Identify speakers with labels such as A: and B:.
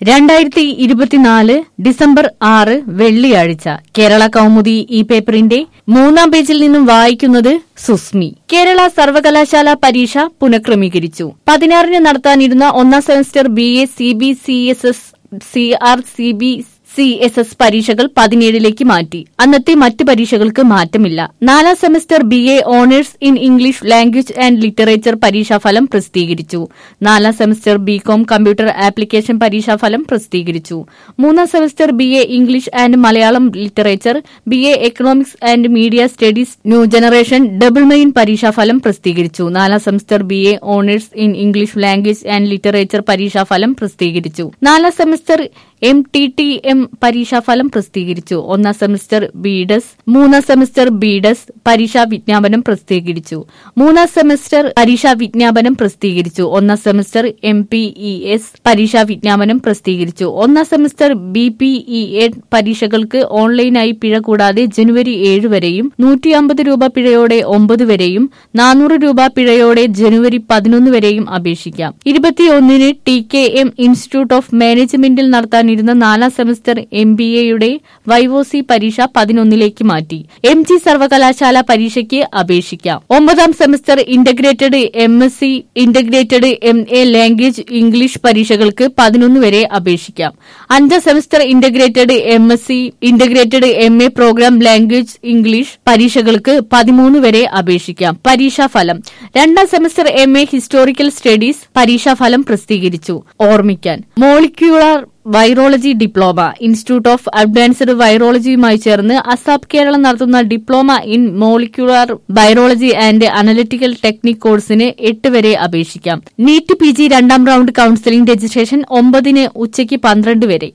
A: രണ്ടായിരത്തി ഇരുപത്തിനാല് ഡിസംബർ ആറ് വെള്ളിയാഴ്ച കേരള കൗമുദി ഈ പേപ്പറിന്റെ മൂന്നാം പേജിൽ നിന്നും വായിക്കുന്നത് സുസ്മി കേരള സർവകലാശാല പരീക്ഷ പുനഃക്രമീകരിച്ചു പതിനാറിന് നടത്താനിരുന്ന ഒന്നാം semester B A C B C S S C R C B C S S പരീക്ഷകൾ പതിനേഴിലേക്ക് മാറ്റി അന്നത്തെ മറ്റ് പരീക്ഷകൾക്ക് മാറ്റമില്ല നാലാം semester B A honours in English language and literature പരീക്ഷാഫലം പ്രസിദ്ധീകരിച്ചു നാലാം semester B com computer application പരീക്ഷാഫലം പ്രസിദ്ധീകരിച്ചു മൂന്നാം semester B A English and Malayalam literature B A economics and media studies new generation double main പരീക്ഷാഫലം പ്രസിദ്ധീകരിച്ചു നാലാം semester B A honours in English language and literature പരീക്ഷാഫലം പ്രസിദ്ധീകരിച്ചു നാലാം semester M T T M പരീക്ഷാഫലം പ്രസിദ്ധീകരിച്ചു ഒന്നാം സെമസ്റ്റർ ബിഡസ് മൂന്നാം സെമസ്റ്റർ ബിഡസ് പരീക്ഷാ വിജ്ഞാപനം പ്രസിദ്ധീകരിച്ചു മൂന്നാം സെമസ്റ്റർ പരീക്ഷാ വിജ്ഞാപനം പ്രസിദ്ധീകരിച്ചു ഒന്നാം semester M P E S പരീക്ഷാ വിജ്ഞാപനം പ്രസിദ്ധീകരിച്ചു ഒന്നാം semester B P E A പരീക്ഷകൾക്ക് ഓൺലൈനായി പിഴ കൂടാതെ ജനുവരി ഏഴ് വരെയും നൂറ്റി അമ്പത് രൂപ പിഴയോടെ ഒമ്പത് വരെയും നാനൂറ് രൂപ പിഴയോടെ ജനുവരി പതിനൊന്ന് വരെയും അപേക്ഷിക്കാം ഇരുപത്തിയൊന്നിന് T K M institute of മാനേജ്മെന്റിൽ നടത്താനിരുന്ന നാലാം സെമസ്റ്റർ എം ബി എയുടെ വൈവോസി പരീക്ഷ പതിനൊന്നിലേക്ക് മാറ്റി എം ജി സർവകലാശാല പരീക്ഷയ്ക്ക് അപേക്ഷിക്കാം ഒമ്പതാം semester integrated M S C integrated M A language English പരീക്ഷകൾക്ക് പതിനൊന്ന് വരെ അപേക്ഷിക്കാം അഞ്ചാം semester integrated M S C integrated M A programme language English പരീക്ഷകൾക്ക് പതിമൂന്ന് വരെ അപേക്ഷിക്കാം പരീക്ഷാഫലം രണ്ടാം semester M A historical studies പരീക്ഷാഫലം പ്രസിദ്ധീകരിച്ചു ഓർമ്മിക്കാൻ molecular virology diploma institute of advanced വൈറോളജിയുമായി ചേർന്ന് അസാബ് കേരളം നടത്തുന്ന diploma in molecular biology and analytical technique കോഴ്സിന് എട്ട് വരെ അപേക്ഷിക്കാം നീറ്റ് പി ജി രണ്ടാം റൌണ്ട് കൌൺസിലിംഗ് രജിസ്ട്രേഷൻ ഒമ്പതിന് ഉച്ചയ്ക്ക് പന്ത്രണ്ട് വരെ